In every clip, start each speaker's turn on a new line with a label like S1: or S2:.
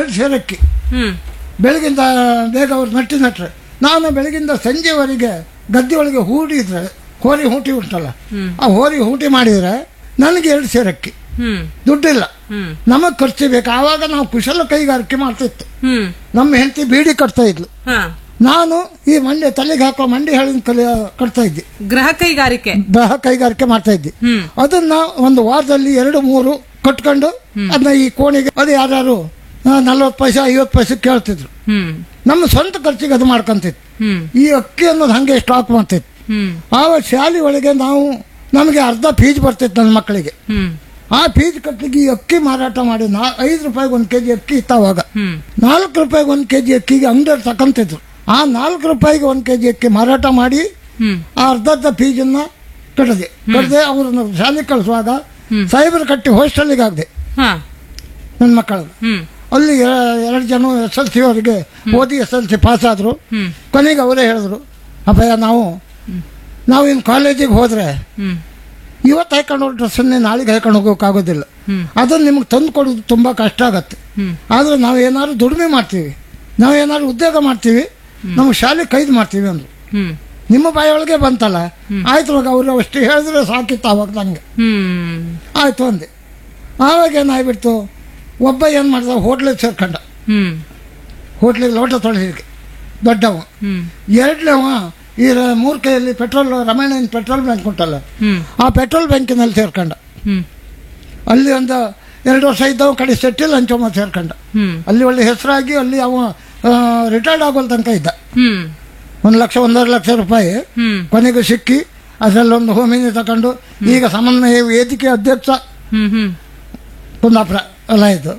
S1: ಎರಡು ಸೇರಕ್ಕಿ
S2: ಹ್ಮ್
S1: ಬೆಳಗಿಂದ ಬೇಗ ಅವ್ರು ನಟ್ಟಿ ನಟ್ರೆ ನಾನು ಬೆಳಗಿಂದ ಸಂಜೆವರೆಗೆ ಗದ್ದೆ ಒಳಗೆ ಹೂಡಿದ್ರೆ ಹೋರಿ ಹೂಟಿ ಉಂಟಲ್ಲ ಆ ಹೋರಿ ಹೂಟಿ ಮಾಡಿದರೆ ನನಗೆ ಎರಡು ಸೇರಕ್ಕಿ
S2: ಹ್ಮ್
S1: ದುಡ್ಡಿಲ್ಲ
S2: ಹ್ಮ್
S1: ನಮಗೆ ಖರ್ಚು ಬೇಕು ಆವಾಗ ನಾವು ಕುಶಲ ಕೈಗಾರಿಕೆ ಮಾಡ್ತಿತ್ತು
S2: ಹ್ಮ್
S1: ನಮ್ಮ ಹೆಂಡತಿ ಬೀಡಿ ಕಟ್ತಾ ಇದ್ಲು
S2: ಹಾ
S1: ನಾನು ಈ ಮಂಡೆ ತಲೆಗೆ ಹಾಕೋ ಮಂಡಿ ಹೇಳಿನ ಕಲಿ ಕಟ್ತಾ ಇದ್ದೆ
S2: ಗೃಹ ಕೈಗಾರಿಕೆ
S1: ಬಹ ಕೈಗಾರಿಕೆ ಮಾಡ್ತಾ ಇದ್ದೆ
S2: ಹ್ಮ್
S1: ಅದನ್ನ ಒಂದು ವಾರದಲ್ಲಿ ಎರಡು ಮೂರು ಕಟ್ಕೊಂಡು ಅದನ್ನ ಈ ಕೋಣಿಗೆ ಅದು ಯಾರು ನಲ್ವತ್ತು ಪೈಸೆ ಐವತ್ತು ಪೈಸೆ ಕೇಳ್ತಿದ್ರು
S2: ಹ್ಮ್
S1: ನಮ್ಮ ಸ್ವಂತ ಖರ್ಚಿಗೆ ಅದು ಮಾಡ್ಕೊಂತಿತ್ತು
S2: ಹ್ಮ್
S1: ಈ ಅಕ್ಕಿ ಅನ್ನೋದು ಹಂಗೆ ಸ್ಟಾಕ್ ಮಾಡ್ತಿತ್ತು
S2: ಹ್ಮ್
S1: ಆವಾಗ ಶಾಲೆ ಒಳಗೆ ನಾವು ನಮಗೆ ಅರ್ಧ ಫೀಸ್ ಬರ್ತಿತ್ತು ನನ್ನ ಮಕ್ಕಳಿಗೆ
S2: ಹ್ಮ್
S1: ಆ ಫೀಸ್ ಕಟ್ಟಲಿಕ್ಕೆ ಈ ಅಕ್ಕಿ ಮಾರಾಟ ಮಾಡಿ ನಾ ಐದು ರೂಪಾಯಿಗೆ ಒಂದು ಕೆಜಿ ಅಕ್ಕಿ ಇತ್ತು ಅವಾಗ
S2: ಹ್ಮ್
S1: ನಾಲ್ಕು ರೂಪಾಯಿಗೆ ಒಂದು ಕೆಜಿ ಅಕ್ಕಿಗೆ ಅಂಗಡಿಯವ್ರು ತಕೊಂತಿದ್ರು ಆ ನಾಲ್ಕು ರೂಪಾಯಿಗೆ ಒಂದು ಕೆಜಿ ಅಕ್ಕಿ ಮಾರಾಟ ಮಾಡಿ
S2: ಹ್ಮ್
S1: ಆ ಅರ್ಧರ್ಧ ಫೀಸನ್ನ ಕಟ್ಟದೆ ಕಟ್ಟದೆ ಅವ್ರನ್ನ ಶಾಲೆಗೆ ಕಳಿಸುವಾಗ ಸಾಹೇಬರು ಕಟ್ಟಿ ಹಾಸ್ಟೆಲಿಗೆ ಆಗದೆ
S2: ಹಾ
S1: ನನ್ನ ಮಕ್ಕಳನ್ನ
S2: ಹ್ಮ್
S1: ಅಲ್ಲಿ ಎ- ಎರಡು ಜನ ಎಸ್ ಎಲ್ ಸಿ ಅವರಿಗೆ ಓದಿ ಎಸ್ ಎಲ್ ಸಿ ಪಾಸ್ ಆದರು
S2: ಹ್ಮ್
S1: ಕೊನೆಗೆ ಅವರೇ ಹೇಳಿದ್ರು ಅಪ್ಪಯ್ಯ ನಾವು ನಾವು ಇನ್ನು ಕಾಲೇಜಿಗೆ ಹೋದ್ರೆ
S2: ಹ್ಮ್
S1: ಇವತ್ತು ಹಾಕೊಂಡು ಹೋಗೋ ಡ್ರೆಸ್ಸನ್ನೇ ನಾಳೆಗೆ ಹಾಕೊಂಡು ಹೋಗೋಕ್ಕಾಗೋದಿಲ್ಲ
S2: ಹ್ಮ್.
S1: ಅದನ್ನು ನಿಮ್ಗೆ ತಂದು ಕೊಡೋದು ತುಂಬ ಕಷ್ಟ ಆಗತ್ತೆ
S2: ಹ್ಮ್
S1: ಆದರೆ ನಾವು ಏನಾದ್ರು ದುಡಿಮೆ ಮಾಡ್ತೀವಿ ನಾವು ಏನಾದ್ರು ಉದ್ಯೋಗ ಮಾಡ್ತೀವಿ ನಮ್ಮ ಶಾಲೆ ಕೈದು ಮಾಡ್ತೀವಿ ಅಂದ್ರು
S2: ಹ್ಮ್
S1: ನಿಮ್ಮ ಬಾಯೊಳಗೆ ಬಂತಲ್ಲ ಆಯ್ತು ಇವಾಗ ಅವರು ಅಷ್ಟು ಹೇಳಿದ್ರೆ ಸಾಕಿತ್ತು ಅವಾಗ ನನಗೆ
S2: ಹ್ಮ್
S1: ಆಯ್ತು ಅಂದೆ ಆವಾಗ ಏನಾಗ್ಬಿಡ್ತು ಒಬ್ಬ ಏನು ಮಾಡ್ದ ಹೋಟ್ಲಿಗೆ ಸೇರ್ಕೊಂಡ
S2: ಹ್ಮ್
S1: ಹೋಟ್ಲಿಗೆ ಲೋಟ ತೊಳೆದಿಕ್ಕೆ ದೊಡ್ಡವ
S2: ಹ್ಮ್
S1: ಎರಡನೇವ ಈ ರ- ಮೂರ್ ಕೈಯಲ್ಲಿ ಪೆಟ್ರೋಲ್ ರಮಾಯಣ ಪೆಟ್ರೋಲ್ ಬ್ಯಾಂಕ್ ಉಂಟಲ್ಲ
S2: ಹ್ಮ್
S1: ಆ ಪೆಟ್ರೋಲ್ ಬ್ಯಾಂಕಿನಲ್ಲಿ ಸೇರ್ಕೊಂಡ
S2: ಹ್ಮ್
S1: ಅಲ್ಲಿ ಒಂದು ಎರಡು ವರ್ಷ ಇದ್ದವ ಕಡೆ ಸೆಟ್ಟಿಲ್ ಹಂಚೋಮ ಸೇರ್ಕೊಂಡ
S2: ಹ್ಮ್
S1: ಅಲ್ಲಿ ಒಳ್ಳೆ ಹೆಸರಾಗಿ ಅಲ್ಲಿ ಅವ ರಿಟೈರ್ಡ್ ಆಗೋಲ್ ತನಕ ಇದ್ದ
S2: ಹ್ಮ್
S1: ಒಂದು ಲಕ್ಷ ಒಂದೂವರೆ ಲಕ್ಷ ರೂಪಾಯಿ
S2: ಹ್ಮ್
S1: ಕೊನೆಗೆ ಸಿಕ್ಕಿ ಅದರಲ್ಲೊಂದು ಹೋಮಿನಿ ತಗೊಂಡು ಈಗ ಸಮನ್ವಯ ವೇದಿಕೆ ಅಧ್ಯಕ್ಷ
S2: ಹ್ಮ್ ಹ್ಮ್
S1: ಕುಂದಾಪುರ ಎಲ್ಲ ಇದು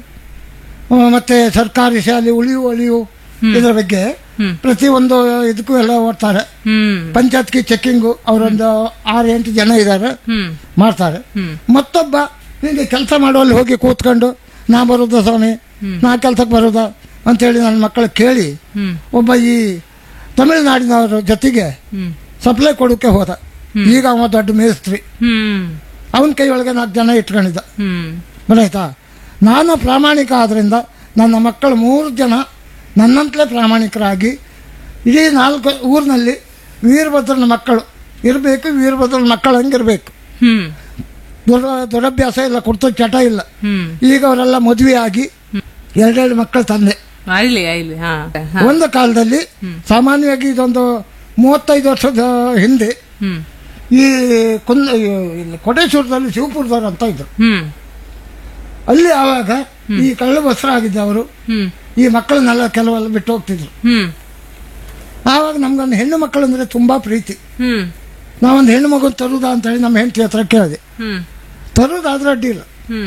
S1: ಆ, ಮತ್ತೆ ಸರ್ಕಾರಿ ಶಾಲೆ ಉಳಿಯು ಅಳಿಯು ಇದರ ಬಗ್ಗೆ
S2: ಹ್ಮ್.
S1: ಪ್ರತಿಯೊಂದು ಇದಕ್ಕೂ ಎಲ್ಲ ಓಡ್ತಾರೆ
S2: ಹ್ಮ್
S1: ಪಂಚಾಯತ್ಗೆ ಚೆಕ್ಕಿಂಗು ಅವರೊಂದು ಆರು ಎಂಟು ಜನ ಇದ್ದಾರೆ
S2: ಹ್ಮ್
S1: ಮಾಡ್ತಾರೆ
S2: ಹ್ಮ್
S1: ಮತ್ತೊಬ್ಬ ಹಿಂಗೆ ಕೆಲಸ ಮಾಡುವಲ್ಲಿ ಹೋಗಿ ಕೂತ್ಕೊಂಡು ನಾ ಬರೋದಾ ಸ್ವಾಮಿ ನಾ ಕೆಲ್ಸಕ್ಕೆ ಬರೋದಾ ಅಂತೇಳಿ ನನ್ನ ಮಕ್ಕಳು ಕೇಳಿ
S2: ಹ್ಮ್
S1: ಒಬ್ಬ ಈ ತಮಿಳುನಾಡಿನವರ ಜೊತೆಗೆ
S2: ಹ್ಮ್
S1: ಸಪ್ಲೈ ಕೊಡೋಕೆ ಹೋದ ಈಗ ಅವ ದೊಡ್ಡ ಮೇಸ್ತ್ರಿ
S2: ಹ್ಮ್
S1: ಅವನ ಕೈ ಒಳಗೆ ನಾಲ್ಕು ಜನ ಇಟ್ಕೊಂಡಿದ್ದ
S2: ಹ್ಮ್
S1: ಗೊತ್ತಾಯ್ತಾ ನಾನು ಪ್ರಾಮಾಣಿಕ ಆದ್ರಿಂದ ನನ್ನ ಮಕ್ಕಳು ಮೂರು ಜನ ನನ್ನಂತಲೇ ಪ್ರಾಮಾಣಿಕರಾಗಿ ಇಡೀ ನಾಲ್ಕು ಊರಿನಲ್ಲಿ ವೀರಭದ್ರನ ಮಕ್ಕಳು ಇರಬೇಕು ವೀರಭದ್ರನ ಮಕ್ಕಳು ಹಂಗಿರ್ಬೇಕು
S2: ಹ್ಮ್
S1: ದುರ ದುರಭ್ಯಾಸ ಇಲ್ಲ ಕೊಡ್ತೋ ಚಟ ಇಲ್ಲ
S2: ಹ್ಮ್
S1: ಈಗ ಅವರೆಲ್ಲ ಮದುವೆ ಆಗಿ ಎರಡೆರಡು ಮಕ್ಕಳು ತಂದೆ
S2: ಆಯ್ಲಿ ಆಯ್ಲಿ ಹಾ ಹಾ.
S1: ಒಂದು ಕಾಲದಲ್ಲಿ ಸಾಮಾನ್ಯವಾಗಿ ಇದೊಂದು ಮೂವತ್ತೈದು ವರ್ಷದ ಹಿಂದೆ
S2: ಹ್ಮ್
S1: ಈ ಕುಂದ ಇಲ್ಲಿ ಕೋಟೇಶ್ವರದಲ್ಲಿ ಶಿವಪುರದವ್ರು ಅಂತ ಇದ್ರು
S2: ಹ್ಮ್
S1: ಅಲ್ಲಿ ಆವಾಗ ಈ ಕಳ್ಳ ಬಸ್ರ ಆಗಿದ್ದವರು
S2: ಹ್ಮ್
S1: ಈ ಮಕ್ಕಳನ್ನೆಲ್ಲ ಕೆಲವೆಲ್ಲ ಬಿಟ್ಟು ಹೋಗ್ತಿದ್ರು
S2: ಹ್ಮ್
S1: ಆವಾಗ ನಮ್ಗೊಂದು ಹೆಣ್ಣು ಮಕ್ಕಳು ಅಂದ್ರೆ ತುಂಬಾ ಪ್ರೀತಿ
S2: ಹ್ಮ್
S1: ನಾವೊಂದು ಹೆಣ್ಣು ಮಗು ತರುದಾ ಅಂತ ಹೇಳಿ ನಮ್ಮ ಹೆಂಡತಿ ಹತ್ರ ಕೇಳಿದೆ
S2: ಹ್ಮ್
S1: ತರುದಾದ್ರೆ ಅಡ್ಡಿ ಇಲ್ಲ
S2: ಹ್ಮ್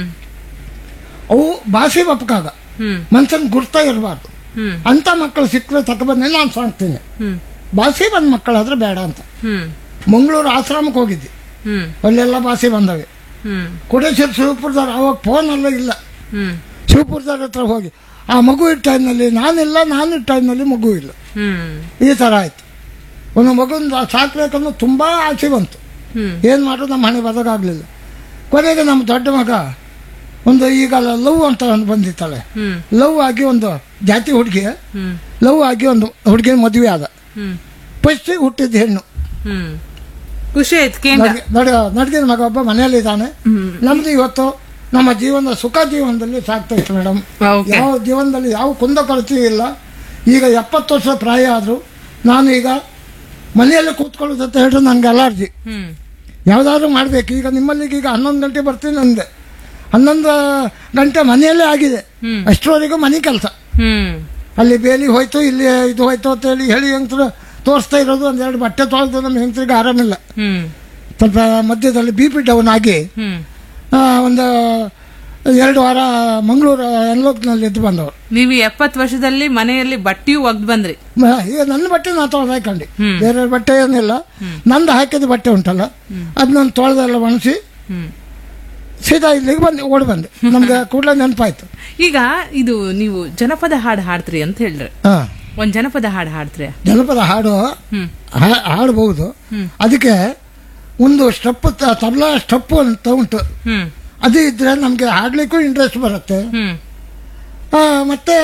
S1: ಅವು ಭಾಷೆ ಬಪ್ಪಕಾಗ
S2: ಹ್ಮ್
S1: ಮನ್ಸನ್ ಗುರ್ತಾ ಇರಬಾರ್ದು
S2: ಹ್ಮ್
S1: ಅಂತ ಮಕ್ಕಳು ಸಿಕ್ಕರೆ ತಗೊಬಂದ್ರೆ ನಾನು ಸಾಕ್ತೀನಿ
S2: ಹ್ಮ್
S1: ಭಾಷೆ ಬಂದ ಮಕ್ಕಳಾದ್ರೆ ಬೇಡ ಅಂತ
S2: ಹ್ಮ್
S1: ಮಂಗಳೂರು ಆಶ್ರಮಕ್ಕೆ ಹೋಗಿದ್ದೆ
S2: ಹ್ಮ್
S1: ಅಲ್ಲೆಲ್ಲ ಭಾಷೆ ಬಂದವೆ
S2: ಹ್ಮ್
S1: ಕೋಟೇಶ್ವರ ಶಿವಪುರದವ್ರು ಅವಾಗ ಫೋನ್ ಎಲ್ಲ ಇಲ್ಲ
S2: ಹ್ಮ್
S1: ಶಿವಪುರದವ್ರ ಹತ್ರ ಹೋಗಿ ಆ ಮಗು ಇದ್ದ ಟೈಮ್ನಲ್ಲಿ ನಾನಿಲ್ಲ ನಾನು ಇದ್ದ ಟೈಮ್ನಲ್ಲಿ ಮಗು ಇಲ್ಲ
S2: ಹ್ಮ್
S1: ಈ ಥರ ಆಯ್ತು ಒಂದು ಮಗುನ ಸಾಕ್ಬೇಕನ್ನೋ ತುಂಬಾ ಆಸೆ ಬಂತು
S2: ಹ್ಮ್
S1: ಏನು ಮಾಡೋದು ನಮ್ಮ ಹಣೆ ಬರೋದಾಗಲಿಲ್ಲ ಕೊನೆಗೆ ನಮ್ಮ ದೊಡ್ಡ ಮಗ ಒಂದು ಈಗ ಲವ್ ಅಂತ ಒಂದು ಬಂದಿತ್ತಾಳೆ
S2: ಹ್ಮ್
S1: ಲವ್ ಆಗಿ ಒಂದು ಜಾತಿ ಹುಡುಗಿ
S2: ಹ್ಮ್
S1: ಲವ್ ಆಗಿ ಒಂದು ಹುಡುಗಿ ಮದುವೆ ಆದ
S2: ಹ್ಮ್
S1: ಫಸ್ಟ್ ಹುಟ್ಟಿದ ಹೆಣ್ಣು
S2: ಹ್ಮ್ ಖುಷಿ ಆಯ್ತು ಕೇಂದ್ರ
S1: ನಡ್ಗೆ- ನಡ ನಡ್ಗಿನ ಮಗ ಒಬ್ಬ ಮನೆಯಲ್ಲಿದ್ದಾನೆ
S2: ಹ್ಮ್
S1: ನಮ್ದು ಇವತ್ತು ನಮ್ಮ ಜೀವನ ಸುಖ ಜೀವನದಲ್ಲಿ ಸಾಕ್ತಾ ಇತ್ತು ಮೇಡಮ್
S2: ಓಕೆ
S1: ಯಾವ ಜೀವನದಲ್ಲಿ ಯಾವ ಕುಂದ ಕೊರತೆ ಇಲ್ಲ ಈಗ ಎಪ್ಪತ್ತು ವರ್ಷ ಪ್ರಾಯ ಆದರೂ ನಾನು ಈಗ ಮನೆಯಲ್ಲೇ ಕೂತ್ಕೊಳ್ಳೋದು ಅಂತ ಹೇಳಿದ್ರೆ ನನಗೆ ಅಲರ್ಜಿ
S2: ಹ್ಮ್
S1: ಯಾವುದಾದ್ರೂ ಮಾಡಬೇಕು ಈಗ ನಿಮ್ಮಲ್ಲಿಗೆ ಈಗ ಹನ್ನೊಂದು ಗಂಟೆ ಬರ್ತೀನಿ ಅಂದೆ ಹನ್ನೊಂದು ಗಂಟೆ ಮನೆಯಲ್ಲೇ ಆಗಿದೆ
S2: ಹ್ಮ್.
S1: ಅಷ್ಟರವರೆಗೂ ಮನೆ ಕೆಲಸ
S2: ಹ್ಮ್
S1: ಅಲ್ಲಿ ಬೇಲಿ ಹೋಯ್ತು ಇಲ್ಲಿ ಇದು ಹೋಯ್ತು ಅಂತ ಹೇಳಿ ಹೇಳಿ ಹೆಂಗಸರು ತೋರಿಸ್ತಾ ಇರೋದು ಒಂದೆರಡು ಬಟ್ಟೆ ತೊಳೆದು ನಮ್ಮ ಹೆಂಗಸರಿಗೆ ಆರಾಮಿಲ್ಲ
S2: ಹ್ಮ್
S1: ಸ್ವಲ್ಪ ಮಧ್ಯದಲ್ಲಿ ಬಿ ಪಿ ಡೌನ್ ಆಗಿ
S2: ಹ್ಮ್
S1: ಆ, ಒಂದು ಎರಡು ವಾರ ಮಂಗಳೂರು ಎನ್ಲೋಕ್ನಲ್ಲಿ ಎದ್ದು ಬಂದವರು
S2: ನೀವು ಎಪ್ಪತ್ತು ವರ್ಷದಲ್ಲಿ ಮನೆಯಲ್ಲಿ ಬಟ್ಟೆಯೂ ಒಗ್ದು ಬಂದ್ರಿ
S1: ಮ- ಈಗ ನನ್ನ ಬಟ್ಟೆ ನಾ ತೊಳೆದು ಹಾಕೊಂಡೆ
S2: ಹ್ಮ್.
S1: ಬೇರೆ ಬಟ್ಟೆ ಏನಿಲ್ಲ ನಂದು ಹಾಕಿದ ಬಟ್ಟೆ ಉಂಟಲ್ಲ ಅದನ್ನ ತೊಳೆದೆಲ್ಲ ಒಣಸಿ
S2: ಹ್ಮ್
S1: ಸೀದಾ ಇಲ್ಲಿಗೆ ಬಂದೆ ಓಡಿ ಬಂದೆ ನಮ್ಗೆ ಕೂಡಲೇ ನೆನಪಾಯ್ತು
S2: ಈಗ ಇದು ನೀವು ಜನಪದ ಹಾಡು ಹಾಡ್ತ್ರಿ ಅಂತ ಹೇಳ್ರಿ
S1: ಹಾ
S2: ಒಂದ್ ಜನಪದ ಹಾಡು ಹಾಡ್ತ್ರಿ
S1: ಜನಪದ ಹಾಡು
S2: ಹ್ಮ್
S1: ಹಾ- ಹಾಡ್ಬಹುದು
S2: ಹ್ಮ್.
S1: ಅದಕ್ಕೆ ಒಂದು ಸ್ಟೆಪ್ ತಬಲಾ ಸ್ಟೆಪ್ ಅಂತ ಉಂಟು
S2: ಹ್ಮ್
S1: ಅದು ಇದ್ರೆ ನಮ್ಗೆ ಹಾಡ್ಲಿಕ್ಕೂ ಇಂಟ್ರೆಸ್ಟ್ ಬರುತ್ತೆ
S2: ಹ್ಮ್
S1: ಆ, ಮತ್ತೆ